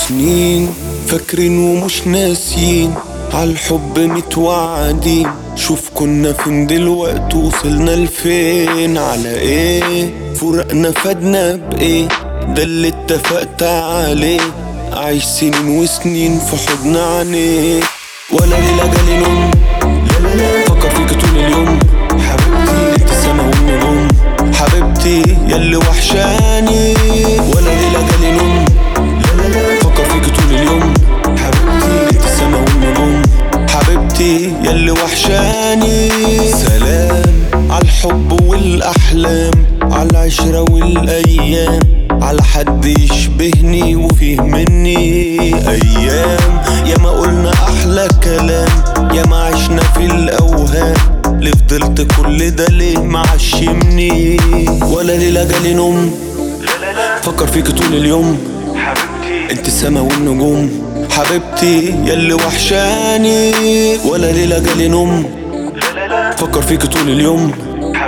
سنين فاكرين ومش ناسيين عالحب متوعدين شوف كنا فين دلوقتي وصلنا لفين على ايه فرقنا فادنا بايه ده اللي اتفقت عليه عايش سنين وسنين في حضن عينيك ولا ليلة جالي نوم لا لا لا فكر فيك طول اليوم حبيبتي انت السما والنجوم حبيبتي ياللي وحشاني ولا ليلة جالي نوم لا لا لا فكر فيك طول اليوم حبيبتي انت السما والنجوم حبيبتي ياللي وحشاني سلام عالحب والاحلام عالعشرة والايام على حد يشبهني وفيه مني ايام يا ما قلنا احلى كلام يا ما عشنا في الاوهام ليه فضلت كل ده ليه معشمني ولا ليلة جالي نوم فكر فيك طول اليوم انت السما والنجوم حبيبتي ياللي وحشاني ولا ليلة جالي نوم فكر فيك طول اليوم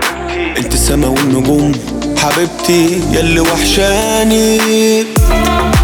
انت السما والنجوم حبيبتي ياللي وحشاني